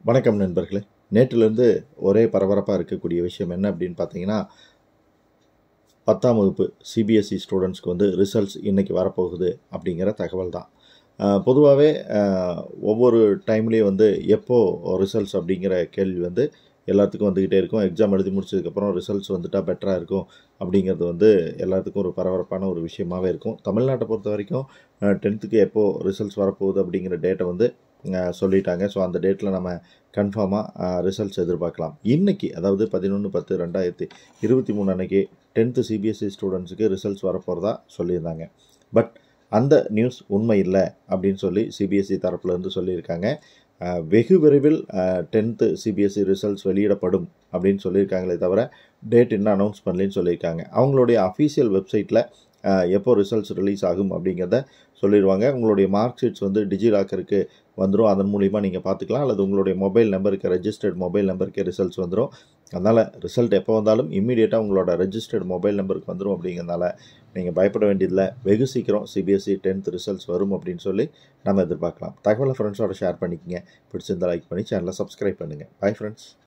வணக்கம் நண்பர்களே நேற்றிலிருந்து ஒரே பரபரப்பாக இருக்கக்கூடிய விஷயம் என்ன அப்படின்னு பார்த்தீங்கன்னா பத்தாம் வகுப்பு சிபிஎஸ்சி ஸ்டூடெண்ட்ஸ்க்கு வந்து ரிசல்ட்ஸ் இன்றைக்கி வரப்போகுது அப்படிங்கிற தகவல் தான் பொதுவாகவே ஒவ்வொரு டைம்லேயும் வந்து எப்போ ரிசல்ட்ஸ் அப்படிங்கிற கேள்வி வந்து எல்லாத்துக்கும் வந்துக்கிட்டே இருக்கும் எக்ஸாம் எழுதி முடிச்சதுக்கப்புறம் ரிசல்ட்ஸ் வந்துட்டால் பெட்டராக இருக்கும் அப்படிங்கிறது வந்து எல்லாத்துக்கும் ஒரு பரபரப்பான ஒரு விஷயமாகவே இருக்கும் தமிழ்நாட்டை பொறுத்த வரைக்கும் டென்த்துக்கு எப்போது ரிசல்ட்ஸ் வரப்போகுது அப்படிங்கிற டேட்டை வந்து அஹ், சொல்லிட்டாங்க ஸோ அந்த டேட்டில் நம்ம கன்ஃபார்மாக ரிசல்ட்ஸ் எதிர்பார்க்கலாம் இன்னைக்கு அதாவது பதினொன்று பத்து ரெண்டாயிரத்தி இருபத்தி மூணு அன்னைக்கு டென்த்து சிபிஎஸ்சி ஸ்டூடெண்ட்ஸுக்கு ரிசல்ட்ஸ் வரப்போகிறதா சொல்லியிருந்தாங்க பட் அந்த நியூஸ் உண்மை இல்லை அப்படின்னு சொல்லி சிபிஎஸ்சி தரப்புலேருந்து சொல்லியிருக்காங்க அஹ், வெகு விரைவில் டென்த்து சிபிஎஸ்சி ரிசல்ட்ஸ் வெளியிடப்படும் அப்படின்னு சொல்லியிருக்காங்களே தவிர டேட் இன்னும் அனௌன்ஸ் பண்ணலன்னு சொல்லியிருக்காங்க அவங்களுடைய அஃபீஷியல் வெப்சைட்டில் எப்போ ரிசல்ட்ஸ் ரிலீஸ் ஆகும் அப்படிங்கிறத சொல்லிடுவாங்க உங்களுடைய மார்க் ஷீட்ஸ் வந்து டிஜிலாக்கருக்கு வந்துடும் அதன் மூலிமா நீங்கள் பார்த்துக்கலாம் அல்லது உங்களுடைய மொபைல் நம்பருக்கு ரெஜிஸ்டர்ட் மொபைல் நம்பருக்கே ரிசல்ட்ஸ் வந்துடும் அதனால் ரிசல்ட் எப்போ வந்தாலும் இம்மீடியட்டாக உங்களோட ரெஜிஸ்டர்ட் மொபைல் நம்பருக்கு வந்துடும் அப்படிங்கிறனால நீங்கள் பயப்பட வேண்டியதில்லை வெகு சீக்கிரம் சிபிஎஸ்சி டென்த் ரிசல்ட்ஸ் வரும் அப்படின்னு சொல்லி நம்ம எதிர்பார்க்கலாம் தகவலை ஃப்ரெண்ட்ஸோட ஷேர் பண்ணிக்கங்க பிடிச்சிருந்தா லைக் பண்ணி சேனலை சப்ஸ்கிரைப் பண்ணுங்கள் பை ஃப்ரெண்ட்ஸ்